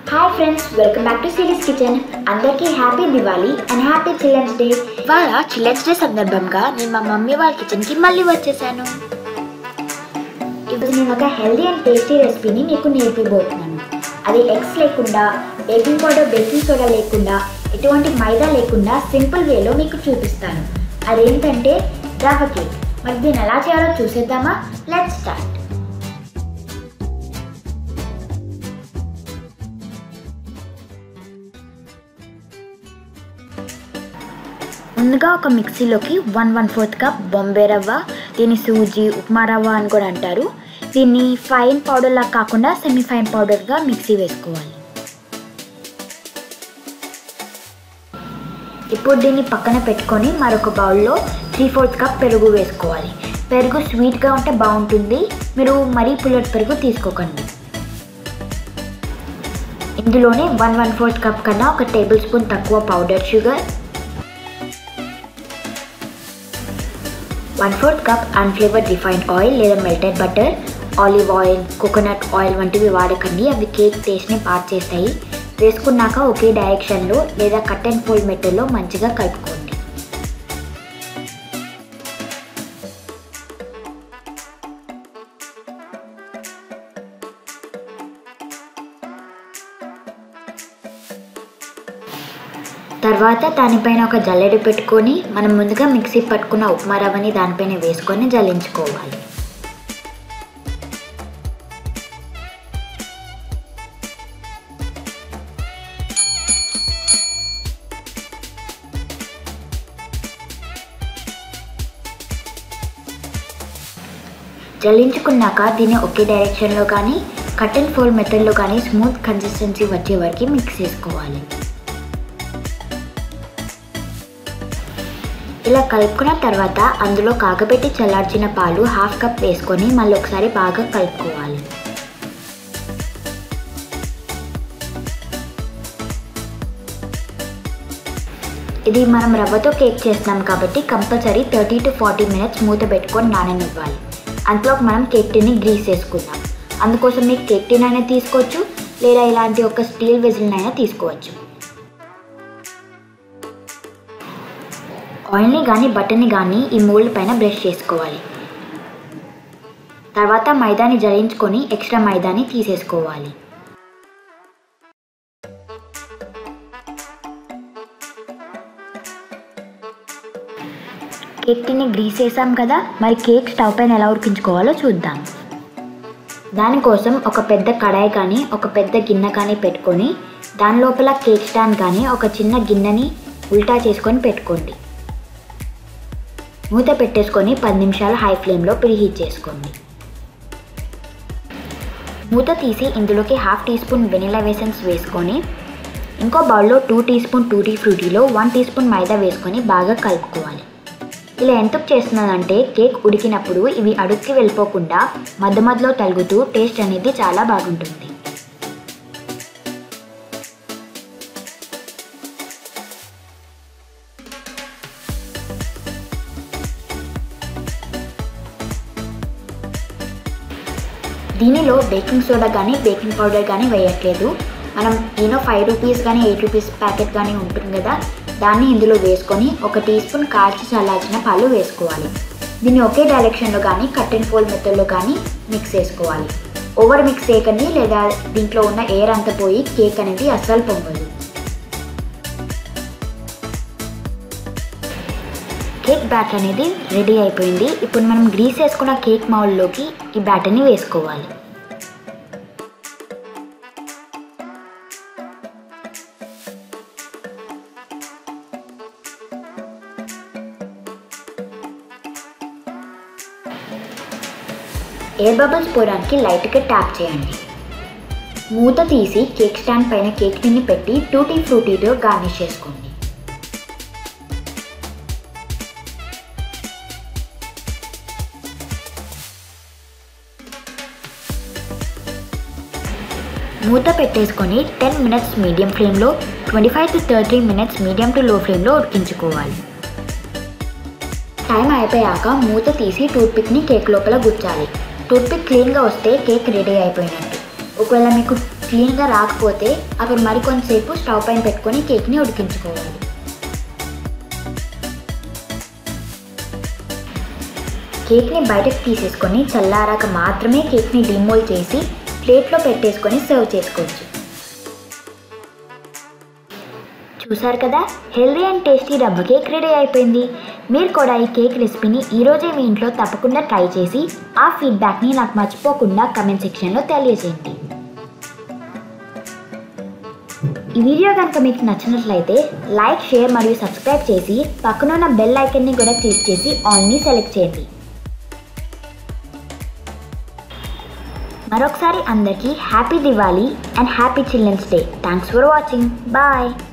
hi friends welcome back to Siri's kitchen అందరికీ happy Diwali and happy children's day ఇవాళ children's day సందర్భంగా నేను మా మమ్మీ వాళ్ళ కిచెన్కి మళ్ళీ వచ్చేసాను ఇప్పుడు నేను ఒక హెల్దీ అండ్ టేస్టీ రెసిపీని మీకు నేర్పిబోతున్నాను అది ఎగ్స్ లేకుండా బేకింగ్ పౌడర్ బేకింగ్ సోడా లేకుండా ఎటువంటి మైదా లేకుండా సింపుల్ వేలో మీకు చూపిస్తాను అదేంటంటే రవ్వ కేక్ మరి దీన్ని ఎలా చేయాలో చూసేద్దామా లెట్ స్టార్ట్ ముందుగా ఒక మిక్సీలోకి one one fourth cup Bombay రవ్వ దీన్ని సూజీ ఉప్మా రవ్వ అని కూడా అంటారు దీన్ని ఫైన్ పౌడర్లా కాకుండా సెమీ ఫైన్ పౌడర్గా మిక్సీ వేసుకోవాలి ఇప్పుడు దీన్ని పక్కన పెట్టుకొని మరొక బౌల్లో త్రీ ఫోర్త్ కప్ పెరుగు వేసుకోవాలి పెరుగు స్వీట్గా ఉంటే బాగుంటుంది మీరు మరీ పుల్లటి పెరుగు తీసుకోకండి ఇందులోనే వన్ వన్ ఫోర్త్ కప్ కన్నా ఒక టేబుల్ స్పూన్ తక్కువ powder sugar one fourth cup unflavoured refined oil లేదా melted butter olive oil coconut oil వంటివి వాడకండి అవి కేక్ టేస్ట్ని పాడు చేస్తాయి వేసుకున్నాక ఒకే డైరెక్షన్లో లేదా కట్ అండ్ ఫోల్డ్ మెథడ్లో మంచిగా కలుపుకోండి తర్వాత దానిపైన ఒక జల్లెడ పెట్టుకొని మనం ముందుగా మిక్సీ పట్టుకున్న ఉప్మా రవ్వని దానిపైన వేసుకొని జల్లించుకోవాలి జల్లించుకున్నాక దీన్ని ఒకే డైరెక్షన్లో కానీ కట్ అండ్ ఫోల్డ్ మెథడ్లో కానీ స్మూత్ కన్సిస్టెన్సీ వచ్చే వరకు మిక్స్ చేసుకోవాలి ఇలా కలుపుకున్న తర్వాత అందులో కాగబెట్టి చల్లార్చిన పాలు హాఫ్ కప్ వేసుకొని మళ్ళీ ఒకసారి బాగా కలుపుకోవాలి ఇది మనం రవ్వతో కేక్ చేస్తాం కాబట్టి compulsory thirty to forty minutes మూత పెట్టుకొని నాననివ్వాలి అంతలో మనం కేక్ టిన్ని గ్రీస్ చేసుకుందాం అందుకోసం మీకు కేక్ టిన్ అయినా తీసుకోవచ్చు లేదా ఇలాంటి ఒక స్టీల్ వెజిల్నైనా తీసుకోవచ్చు ఆయిల్ని కానీ బటర్ని కానీ ఈ మోల్డ్ పైన బ్రష్ చేసుకోవాలి తర్వాత మైదాని జరించుకొని ఎక్స్ట్రా మైదాని తీసేసుకోవాలి కేక్ టిన్ని గ్రీస్ చేసాం కదా మరి కేక్ స్టవ్ పైన ఎలా ఉడికించుకోవాలో చూద్దాం దానికోసం ఒక పెద్ద కడాయి కానీ ఒక పెద్ద గిన్నె కానీ పెట్టుకొని దాని లోపల కేక్ స్టాండ్ కానీ ఒక చిన్న గిన్నెని ఉల్టా చేసుకొని పెట్టుకోండి మూత పెట్టేసుకొని పది నిమిషాలు హై ఫ్లేమ్లో ప్రీహీట్ చేసుకోండి మూత తీసి ఇందులోకి హాఫ్ టీ స్పూన్ వెనిలా వేసెన్స్ వేసుకొని ఇంకో బౌల్లో టూ టీ స్పూన్ టూటీ ఫ్రూటీలో వన్ టీ స్పూన్ మైదా వేసుకొని బాగా కలుపుకోవాలి ఇలా ఎందుకు చేస్తున్నానంటే కేక్ ఉడికినప్పుడు ఇవి అడుక్కి వెళ్ళిపోకుండా మధ్య మధ్యలో తలుగుతూ టేస్ట్ అనేది చాలా బాగుంటుంది దీనిలో బేకింగ్ సోడా కానీ బేకింగ్ పౌడర్ కానీ వేయట్లేదు మనం ఈనో ఫైవ్ రూపీస్ కానీ ఎయిట్ రూపీస్ ప్యాకెట్ కానీ ఉంటుంది కదా దాన్ని ఇందులో వేసుకొని ఒక టీ స్పూన్ కాల్చి చల్లార్చిన పాలు వేసుకోవాలి దీన్ని ఒకే డైరెక్షన్లో కానీ కట్ అండ్ ఫోల్డ్ మెథడ్లో కానీ మిక్స్ చేసుకోవాలి ఓవర్ మిక్స్ చేయకండి లేదా దీంట్లో ఉన్న ఎయిర్ అంతా పోయి కేక్ అనేది అస్సలు పొంగదు కేక్ బ్యాటర్ అనేది రెడీ అయిపోయింది ఇప్పుడు మనం గ్రీస్ వేసుకున్న కేక్ మౌల్లోకి ఈ బ్యాటర్ని వేసుకోవాలి ఎయిర్ బబుల్స్ పోవడానికి లైట్గా ట్యాప్ చేయండి మూత తీసి కేక్ స్టాండ్ పైన కేక్ టిన్ని పెట్టి టూటీ ఫ్రూటీతో గార్నిష్ చేసుకోండి మూత పెట్టేసుకొని టెన్ మినిట్స్ మీడియం ఫ్లేమ్లో twenty five to thirty minutes medium to low ఫ్లేమ్లో ఉడికించుకోవాలి టైం అయిపోయాక మూత తీసి టూత్పిక్ని కేక్ లోపల గుచ్చాలి టూత్పిక్ క్లీన్గా వస్తే కేక్ రెడీ అయిపోయినట్టు ఒకవేళ మీకు క్లీన్గా రాకపోతే అప్పుడు మరికొంతసేపు స్టవ్ పైన పెట్టుకొని కేక్ని ఉడికించుకోవాలి కేక్ని బయటకు తీసేసుకొని చల్లారాక మాత్రమే కేక్ని డిమోల్ చేసి ప్లేట్లో పెట్టేసుకొని సర్వ్ చేసుకోవచ్చు చూసారు కదా healthy and tasty rava cake ready అయిపోయింది మీరు కూడా ఈ కేక్ రెసిపీని ఈరోజే మీ ఇంట్లో తప్పకుండా ట్రై చేసి ఆ ఫీడ్బ్యాక్ని నాకు మర్చిపోకుండా కమెంట్ సెక్షన్లో తెలియజేయండి ఈ వీడియో కనుక మీకు నచ్చినట్లయితే లైక్ షేర్ మరియు సబ్స్క్రైబ్ చేసి పక్కన ఉన్న బెల్ ఐకన్ని కూడా క్లిక్ చేసి ఆల్ని సెలెక్ట్ చేయండి మరొకసారి అందరికీ happy Diwali and happy children's day thanks for watching bye